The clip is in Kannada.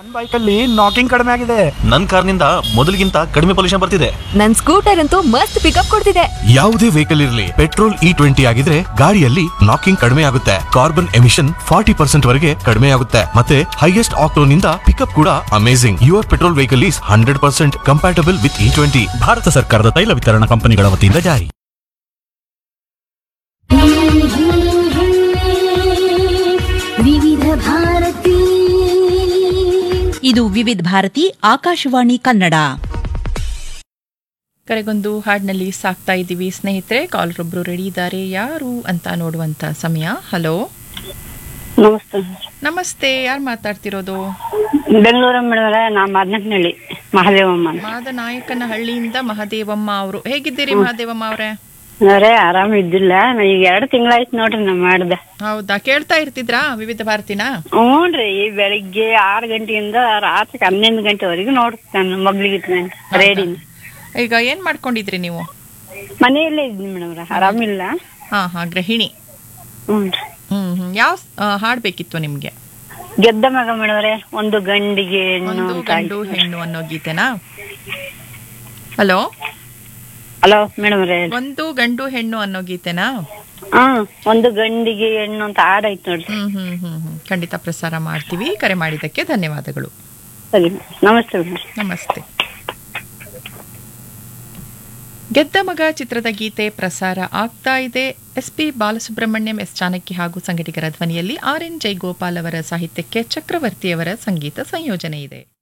ಬೈಕ್ ಅಲ್ಲಿ ನಾಕಿಂಗ್ ಕಡಿಮೆ ಆಗಿದೆ ನನ್ನ ಕಾರ್ನಿಂದ ಮೊದಲಿಗಿಂತ ಕಡಿಮೆ ಪೊಲ್ಯೂಷನ್ ಬರ್ತಿದೆ ನನ್ ಸ್ಕೂಟರ್ ಅಂತೂ ಮಸ್ತ್ ಪಿಕಪ್ ಕೊಡ್ತಿದೆ ಯಾವುದೇ ವೆಹಿಕಲ್ ಇರಲಿ ಪೆಟ್ರೋಲ್ ಇ ಟ್ವೆಂಟಿ ಆಗಿದ್ರೆ ಗಾಡಿಯಲ್ಲಿ ನಾಕಿಂಗ್ ಕಡಿಮೆ ಆಗುತ್ತೆ ಕಾರ್ಬನ್ ಎಮಿಷನ್ ಫಾರ್ಟಿ ಪರ್ಸೆಂಟ್ ವರೆಗೆ ಕಡಿಮೆ ಆಗುತ್ತೆ ಮತ್ತೆ ಹೈಯೆಸ್ಟ್ ಆಕ್ಟೋನ್ ಇಂದ ಪಿಕಪ್ ಕೂಡ amazing your petrol vehicle is hundred percent compatible with E twenty Bharat ಸರ್ಕಾರದ ತೈಲ ವಿತರಣಾ ಕಂಪನಿಗಳ ವತಿಯಿಂದ ಜಾರಿ ವಿವಿಧ ಭಾರತಿ ಇದು ವಿವಿಧ ಭಾರತಿ ಆಕಾಶವಾಣಿ ಕನ್ನಡ ಕರೆಗೊಂದು ಹಾಡಿನಲ್ಲಿ ಸಾಕ್ತಾ ಇದ್ದೀವಿ ಸ್ನೇಹಿತರೆ ಕಾಲರೊಬ್ರು ರೆಡಿ ಇದ್ದಾರೆ ಯಾರು ಅಂತ ನೋಡುವಂತ ಸಮಯ ಹಲೋ ನಮಸ್ತೆ ನಮಸ್ತೆ ಯಾರು ಮಾತಾಡ್ತಿರೋದು ಬೆಂಗಳೂರು ಮೇಡಮ್ರೆ ನಾ ಮದನಹಳ್ಳಿ ಮಹಾದೇವಮ್ಮ ಅಂತ. ಮಾದ ನಾಯಕನ ಹಳ್ಳಿಯಿಂದ ಮಹದೇವಮ್ಮ ಅವರು ಹೇಗಿದ್ದೀರಿ ಮಹದೇವಮ್ಮ ಅವರೇ ಅವರೇ ಆರಾಮ ಇದ್ದಿಲ್ಲ ನಾ ಈಗ ಎರಡು ತಿಂಗಳಾಯ್ತು ನೋಡ್ರಿ ನಾ ಮಾಡ್ದೆ ಹೌದಾ ಕೇಳ್ತಾ ಇರ್ತಿದ್ರಾ ವಿವಿಧ ಭಾರತಿನ ಹ್ಞೂನ್ರಿ ಈ ಬೆಳಿಗ್ಗೆ ಆರು ಗಂಟೆಯಿಂದ ರಾತ್ರಿ ಹನ್ನೊಂದು ಗಂಟೆವರೆಗೂ ನೋಡ್ತಾನೆ ಮಗ್ಳಿಗೆ ಇಟ್ಕೊಂಡು ರೇಡಿನ ಈಗ ಏನ್ ಮಾಡ್ಕೊಂಡಿದ್ರಿ ನೀವು ಮನೆಯಲ್ಲೇ ಇದ್ದೀನಿ ಮೇಡಮ್ರೆ ಆರಾಮಿಲ್ಲ ಹಾ ಹಾ ಗೃಹಿಣಿ ಹ್ಞೂನ್ರಿ ಹ್ಮ್ ಹ್ಮ್ ಯಾವ ಹಾಡ್ ಬೇಕಿತ್ತು ನಿಮ್ಗೆ ಗೆದ್ದ ಮಗ ಮೇಡಮ್ರೆ ಒಂದು ಗಂಡಿಗೆ ಹೆಣ್ಣು ಒಂದು ಅಂತ ಗಂಡು ಹೆಣ್ಣು ಅನ್ನೋ ಗೀತೆನಾ ಹಲೋ ಹಲೋ ಮೇಡಮ್ರೆ ಒಂದು ಗಂಡು ಹೆಣ್ಣು ಅನ್ನೋ ಗೀತೆನಾ ಹಾ ಒಂದು ಗಂಡಿಗೆ ಹೆಣ್ಣು ಅಂತ ಹಾಡೈತ್ ನೋಡ್ರಿ ಹ್ಮ್ ಹ್ಮ್ ಹ್ಮ್ ಹ್ಮ್ ಖಂಡಿತ ಪ್ರಸಾರ ಮಾಡ್ತೀವಿ ಕರೆ ಮಾಡಿದ್ದಕ್ಕೆ ಧನ್ಯವಾದಗಳು ಸರಿ ನಮಸ್ತೆ ಮೇಡಮ್ ನಮಸ್ತೆ ಗೆದ್ದ ಮಗ ಚಿತ್ರದ ಗೀತೆ ಪ್ರಸಾರ ಆಗ್ತಾ ಇದೆ S P Balasubrahmanyam S Chanakya ಹಾಗೂ ಸಂಘಟಕರ ಧ್ವನಿಯಲ್ಲಿ ಆರ್ ಎನ್ ಜೈಗೋಪಾಲ್ ಅವರ ಸಾಹಿತ್ಯಕ್ಕೆ ಚಕ್ರವರ್ತಿಯವರ ಸಂಗೀತ ಸಂಯೋಜನೆ ಇದೆ